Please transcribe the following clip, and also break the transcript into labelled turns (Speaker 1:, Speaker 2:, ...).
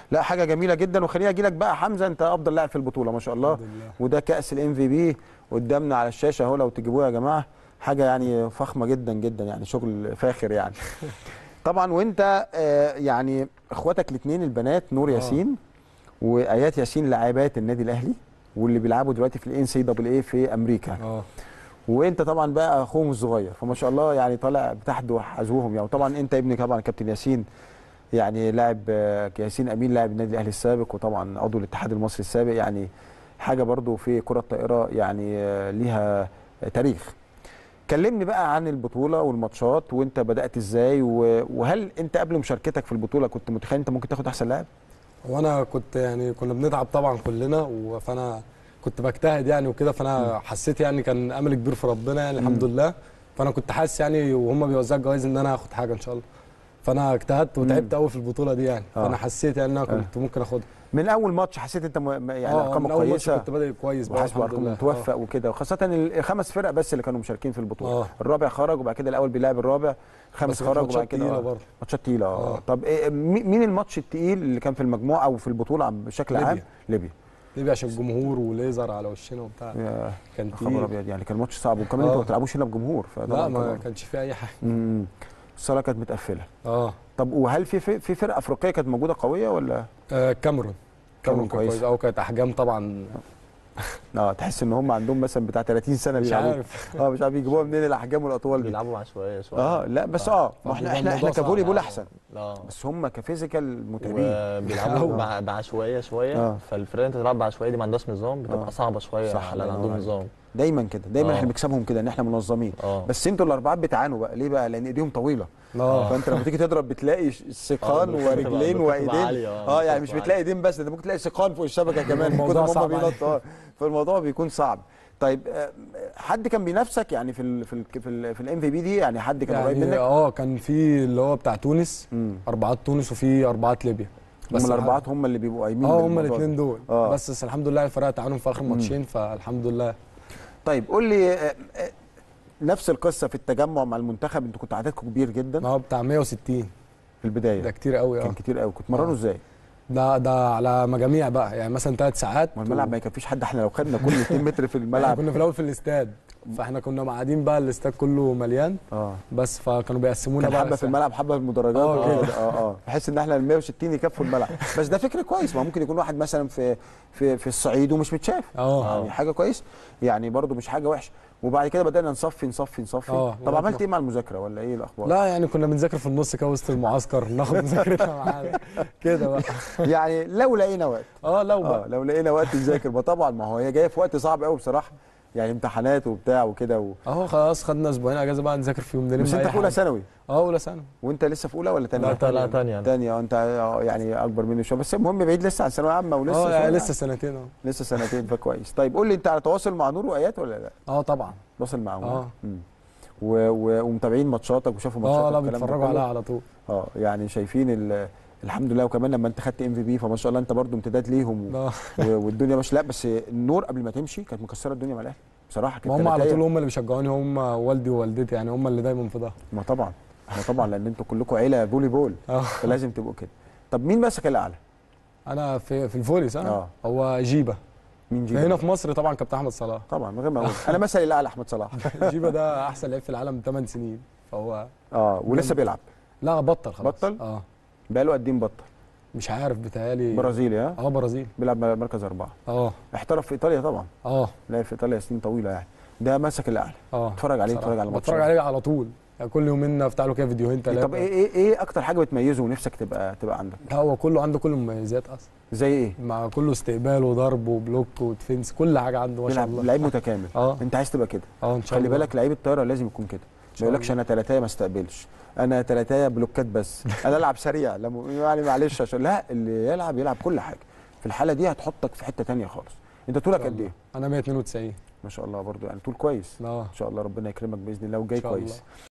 Speaker 1: لا حاجه جميله جدا وخليني اجي لك بقى حمزه انت افضل لاعب في البطوله ما شاء الله
Speaker 2: الحمد لله.
Speaker 1: وده كاس الام في بي قدامنا على الشاشه اهو لو تجيبوه يا جماعه حاجه يعني فخمه جدا جدا يعني شغل فاخر يعني طبعا وانت آه، يعني اخواتك الاثنين البنات نور
Speaker 2: آه.
Speaker 1: ياسين وايات ياسين لاعبات النادي الاهلي واللي بيلعبوا دلوقتي في الان سي دبل اي في امريكا
Speaker 2: اه
Speaker 1: وانت طبعا بقى اخوهم الصغير فما شاء الله يعني طالع بتحدو حذوهم يعني طبعا انت ابنك طبعا كابتن ياسين يعني لاعب آه، ياسين امين لاعب النادي الاهلي السابق وطبعا عضو الاتحاد المصري السابق يعني حاجه برضو في كره الطائره يعني آه، ليها تاريخ كلمني بقى عن البطوله والماتشات وانت بدات ازاي و- وهل انت قبل مشاركتك في البطوله كنت متخيل انت ممكن تاخد احسن لاعب
Speaker 2: وانا كنت يعني كنا بنتعب طبعا كلنا و- فانا كنت بجتهد يعني وكده فانا حسيت يعني كان امل كبير في ربنا يعني الحمد لله فانا كنت حاسس يعني وهم بيوزعوا الجوائز ان انا هاخد حاجه ان شاء الله فانا اجتهدت وتعبت قوي في البطوله دي يعني
Speaker 1: آه.
Speaker 2: فانا حسيت يعني ان انا كنت ممكن اخدها
Speaker 1: من اول ماتش حسيت انت م- م- يعني
Speaker 2: اه
Speaker 1: ارقامك
Speaker 2: من اول ماتش
Speaker 1: كويسه
Speaker 2: كنت بادئ كويس بقى
Speaker 1: وحاسس
Speaker 2: الحمد
Speaker 1: بارقام
Speaker 2: لله
Speaker 1: متوفق وكده وخاصه الخمس فرق بس اللي كانوا مشاركين في البطوله
Speaker 2: آه.
Speaker 1: الرابع خرج وبعد كده الاول بيلعب الرابع خامس
Speaker 2: بس كانت
Speaker 1: خرج وبعد
Speaker 2: ماتشات
Speaker 1: كده
Speaker 2: تقيلة
Speaker 1: آه.
Speaker 2: برضه.
Speaker 1: ماتشات تقيله اه
Speaker 2: آه.
Speaker 1: طب إيه مي- مين الماتش التقيل اللي كان في المجموعه او في البطوله عم- بشكل
Speaker 2: ليبيا.
Speaker 1: عام ليبيا
Speaker 2: ليبيا عشان الجمهور وليزر على وشنا وبتاع
Speaker 1: يا
Speaker 2: كان
Speaker 1: خبر
Speaker 2: تقيل
Speaker 1: ابيض يعني كان ماتش صعب وكمان انتوا
Speaker 2: آه.
Speaker 1: ما بتلعبوش الا بجمهور فطبعا
Speaker 2: لا ما
Speaker 1: طبعاً.
Speaker 2: كانش فيه اي حاجه
Speaker 1: امم الصاله كانت متقفله
Speaker 2: اه
Speaker 1: طب وهل في في في فرقه افريقيه كانت موجوده قويه ولا
Speaker 2: آه، كاميرون
Speaker 1: كاميرون
Speaker 2: كان
Speaker 1: كويس.
Speaker 2: كويس او كانت احجام طبعا
Speaker 1: اه تحس ان هم عندهم مثلا بتاع 30 سنه
Speaker 2: مش
Speaker 1: بيلعبوا
Speaker 2: عارف
Speaker 1: اه مش عارف يجيبوها منين الاحجام والاطوال دي
Speaker 3: بيلعبوا عشوائيه شويه
Speaker 1: اه لا بس اه ما احنا
Speaker 2: فبيبقى
Speaker 1: احنا احنا
Speaker 2: الموضوع صعب
Speaker 1: كفولي بول
Speaker 3: يعني.
Speaker 1: احسن
Speaker 3: اه
Speaker 1: بس هم كفيزيكال متعبين
Speaker 3: وبيلعبوا بع- بعشوائيه شويه
Speaker 1: آه.
Speaker 3: فالفرقه اللي تلعب بعشوائيه دي ما عندهاش نظام بتبقى
Speaker 1: آه.
Speaker 3: صعبه شويه
Speaker 1: صح،
Speaker 3: على
Speaker 1: الله
Speaker 3: اللي عندهم
Speaker 1: ينور
Speaker 3: نظام
Speaker 1: دايما كده دايما
Speaker 3: آه.
Speaker 1: احنا بنكسبهم كده ان احنا منظمين
Speaker 3: اه
Speaker 1: بس انتوا الاربعات بتعانوا بقى ليه بقى لان ايديهم طويله
Speaker 2: اه
Speaker 1: فانت لما تيجي تضرب بتلاقي ش- سيقان
Speaker 3: آه، بالظبط،
Speaker 1: ورجلين
Speaker 3: بتبقى
Speaker 1: وايدين
Speaker 3: عالية، آه،
Speaker 1: اه يعني
Speaker 3: بالظبط،
Speaker 1: مش بتلاقي ايدين بس ده انت ممكن تلاقي سيقان فوق الشبكه كمان من
Speaker 2: الموضوع
Speaker 1: كتر ما هم
Speaker 2: صعب عليك.
Speaker 1: بينطوا اه فالموضوع بيكون صعب طيب آه، حد كان بينافسك يعني في ال في ال في ال في الام في بي دي يعني حد كان قريب
Speaker 2: يعني
Speaker 1: منك
Speaker 2: اه كان في اللي هو بتاع تونس
Speaker 1: امم
Speaker 2: اربعات تونس وفي اربعات ليبيا
Speaker 1: هم الاربعات هم اللي بيبقوا قايمين
Speaker 2: اه هم
Speaker 1: بالموضوع ده.
Speaker 2: الاثنين دول
Speaker 1: آه.
Speaker 2: بس بس الحمد لله الفرق تعاونوا في اخر ماتشين فالحمد لله
Speaker 1: طيب قول لي آه، آه، نفس القصه في التجمع مع المنتخب انتوا كنتوا عددكم كبير جدا
Speaker 2: اه بتاع 160
Speaker 1: في البدايه
Speaker 2: ده كتير قوي
Speaker 1: كان
Speaker 2: اه
Speaker 1: كتير قوي كنتوا تمرنوا
Speaker 2: آه.
Speaker 1: ازاي؟
Speaker 2: ده ده على مجاميع بقى يعني مثلا ثلاث ساعات
Speaker 1: ما الملعب ما يكفيش حد احنا لو خدنا كل 200 متر في
Speaker 2: الملعب
Speaker 1: الملعب
Speaker 2: كنا في الاول في الاستاد فاحنا كنا قاعدين بقى الاستاد كله مليان
Speaker 1: اه
Speaker 2: بس فكانوا بيقسمونا
Speaker 1: كان
Speaker 2: بقى
Speaker 1: حبه في الملعب حبه في المدرجات
Speaker 2: آه،
Speaker 1: اه
Speaker 2: كده.
Speaker 1: اه اه بحيث ان احنا ال 160 يكفوا الملعب بس ده فكر كويس ما ممكن يكون واحد مثلا في في في الصعيد ومش متشاف
Speaker 2: اه
Speaker 1: يعني حاجه كويس يعني برضو مش حاجه وحشه وبعد كده بدانا نصفي نصفي نصفي
Speaker 2: آه،
Speaker 1: طب
Speaker 2: لغاية
Speaker 1: عملت
Speaker 2: ما-
Speaker 1: ايه مع المذاكره ولا ايه الاخبار
Speaker 2: لا يعني كنا بنذاكر في النص كده وسط المعسكر ناخد مذاكرتنا معانا كده بقى
Speaker 1: يعني لو لقينا وقت
Speaker 2: اه لو
Speaker 1: اه
Speaker 2: بقى
Speaker 1: لو لقينا وقت نذاكر ما طبعا ما هو هي جايه في وقت صعب قوي بصراحه يعني امتحانات وبتاع وكده و...
Speaker 2: اهو خلاص خدنا اسبوعين اجازه بقى نذاكر فيهم نلم
Speaker 1: بس انت
Speaker 2: أي
Speaker 1: في اولى
Speaker 2: حاجة.
Speaker 1: ثانوي
Speaker 2: اه اولى ثانوي
Speaker 1: وانت لسه في اولى ولا ثانيه
Speaker 3: لا لا تانية أنا.
Speaker 1: تانية اه انت آه، يعني اكبر مني شويه بس المهم بعيد لسه عن ثانويه عامه ولسه
Speaker 2: اه يعني
Speaker 1: شوية.
Speaker 2: لسه سنتين اهو
Speaker 1: لسه سنتين فكويس طيب قول لي انت على تواصل مع نور وايات ولا لا
Speaker 2: اه طبعا
Speaker 1: تواصل معاهم
Speaker 2: اه.
Speaker 1: مم. و... و... ومتابعين ماتشاتك وشافوا ماتشاتك
Speaker 2: اه لا
Speaker 1: والكلام ده
Speaker 2: بيتفرجوا
Speaker 1: كله؟
Speaker 2: عليها على طول
Speaker 1: اه يعني شايفين ال... الحمد لله وكمان لما انت خدت ام في بي فما شاء الله انت برضو امتداد ليهم و...
Speaker 2: اه
Speaker 1: و... والدنيا ماشيه لا بس النور قبل ما تمشي كانت مكسره الدنيا مع الاهلي بصراحه كانت
Speaker 2: ما هم على
Speaker 1: تلاتاية.
Speaker 2: طول هم اللي بيشجعوني هم والدي ووالدتي يعني هم اللي دايما في ظهري
Speaker 1: ما طبعا ما طبعا لان انتوا كلكم عيله فولي بول
Speaker 2: اه
Speaker 1: فلازم تبقوا كده طب مين مسك الاعلى
Speaker 2: انا في في الفولي صح؟
Speaker 1: اه.
Speaker 2: هو جيبه
Speaker 1: مين جيبه
Speaker 2: هنا في مصر طبعا كابتن احمد صلاح
Speaker 1: طبعا من غير ما اقول انا مثلي الاعلى احمد صلاح
Speaker 2: جيبه ده احسن لعيب في العالم 8 سنين فهو
Speaker 1: اه ولسه بيلعب
Speaker 2: لا بطل خلاص
Speaker 1: بطل؟
Speaker 2: اه
Speaker 1: بقاله قد ايه مبطل
Speaker 2: مش عارف بيتهيألي
Speaker 1: برازيلي ها
Speaker 2: اه برازيل
Speaker 1: بيلعب مركز اربعه
Speaker 2: اه
Speaker 1: احترف في ايطاليا طبعا
Speaker 2: اه
Speaker 1: لعب في ايطاليا سنين طويله يعني ده مسك الاعلى
Speaker 2: اه
Speaker 1: اتفرج عليه
Speaker 2: بصراحة.
Speaker 1: اتفرج على
Speaker 2: بتفرج
Speaker 1: ماتشات.
Speaker 2: عليه على طول يعني كل يومين افتح له كده فيديوهين ثلاثه
Speaker 1: طب ايه ايه ايه اكتر حاجه بتميزه ونفسك تبقى تبقى عندك
Speaker 2: لا هو كله عنده كل المميزات اصلا
Speaker 1: زي ايه
Speaker 2: مع كله استقبال وضرب وبلوك وديفنس كل حاجه عنده ما شاء
Speaker 1: بيلعب
Speaker 2: الله
Speaker 1: لعيب متكامل
Speaker 2: اه
Speaker 1: انت عايز تبقى كده
Speaker 2: اه ان شاء
Speaker 1: خلي
Speaker 2: الله
Speaker 1: بالك لعيب الطايره لازم يكون كده ما
Speaker 2: شاء
Speaker 1: يقولكش انا تلاتايه ما استقبلش انا تلاتايه بلوكات بس انا العب سريع لما يعني معلش عشان لا اللي يلعب يلعب كل حاجه في الحاله دي هتحطك في حته تانية خالص انت طولك قد ايه
Speaker 2: انا 192
Speaker 1: ما شاء الله برضو يعني طول كويس
Speaker 2: اه
Speaker 1: ان شاء الله ربنا يكرمك باذن الله وجاي
Speaker 2: إن شاء
Speaker 1: كويس
Speaker 2: الله.